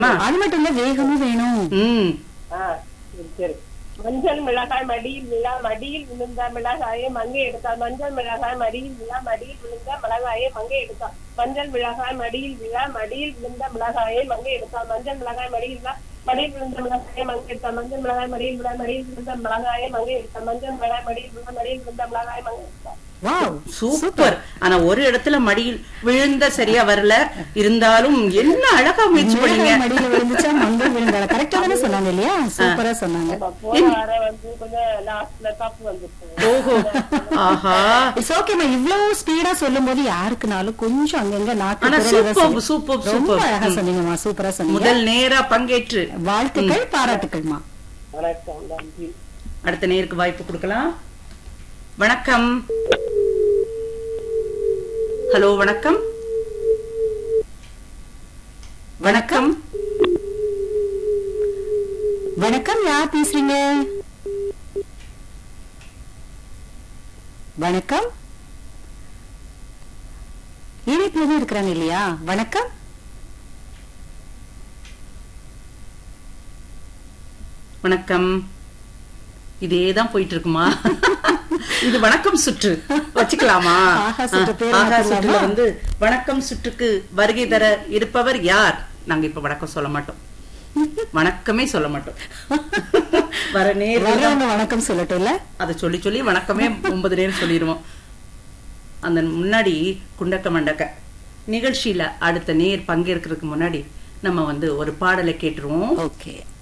அது மட்டும் இல்ல வேகமும் வேணும் ம் ஆ, சரி, சரி மஞ்சள் மிளகாய் மடியில் விழா மடியில் விழுந்த மிளகாயை மங்கை எடுத்தார் மஞ்சள் மிளகாய் மடியில் விழா மடியில் விழுந்த மிளகாயை மங்கை எடுத்தார் மஞ்சள் மிளகாய் மடியில் விழா மடியில் விழுந்த மிளகாயை மங்கை எடுத்தார் மஞ்சள் மிளகாய் மடியில் விழா மடியில் விழுந்த மிளகாயை மங்கை எடுத்தார் மஞ்சள் மிளகாய் மடியில் விழா மடியில் விழுந்த மிளகாயை மங்கை எடுத்தார் மஞ்சள் மிளகாய் மடியில் விழா மடியில் விழுந்த மிளகாயை மங்கை எடுத்தார் வாவ் சூப்பர் ஆனா ஒரு இடத்துல மடியில் விழுந்த சரியா வரல இருந்தாலும் என்ன அழகா முயற்சி பண்ணீங்க மிளகாய் மடியில விழுந்துச்சா மங்கள் விழுந்தால கரெக்டா தானே சொன்னாங்க இல்லையா சூப்பரா சொன்னாங்க நம்ம போன வாரம் வந்து கொஞ்சம் லாஸ்ட்ல தப்பு வந்துருச்சு ஓஹோ ஆஹா இட்ஸ் ஓகேமா இவ்வளவு ஸ்பீடா சொல்லும் போது யாருக்குனாலும் கொஞ்சம் அங்கங்க நாக்கு ஆனா துறவ சூப்பர் செய்யும். சூப்பர் ரொம்ப சூப்பர் அழகா சொன்னீங்கம்மா சூப்பரா சொன்னீங்க முதல் நேரா பங்கேற்று வாழ்த்துக்கள் பாராட்டுக்கள்மா வணக்கம் நன்றி அடுத்த நேருக்கு வாய்ப்பு கொடுக்கலாம் வணக்கம் ஹலோ வணக்கம் வணக்கம் வணக்கம் யார் பேசுறீங்க வணக்கம் இணைப்புல தான் இருக்கிறாங்க இல்லையா வணக்கம் வணக்கம் இதேதான் போயிட்டு இருக்குமா இது வணக்கம் சுற்று வச்சுக்கலாமா ஆஹா சுற்று பேர் ஆஹா மாத்தலாமா? சுற்றுல வந்து வணக்கம் சுற்றுக்கு வருகை தர இருப்பவர் யார் நாங்க இப்ப வணக்கம் சொல்ல மாட்டோம் வணக்கமே சொல்ல மாட்டோம் வர நேர் வர்றவங்க வணக்கம் சொல்லட்டும்ல அதை சொல்லி சொல்லி வணக்கமே ஒன்பது நேரம் சொல்லிடுவோம் அந்த முன்னாடி குண்டக்க மண்டக்க நிகழ்ச்சியில அடுத்த நேர் பங்கேற்கிறதுக்கு முன்னாடி நம்ம வந்து ஒரு பாடலை கேட்டுருவோம் ஓகே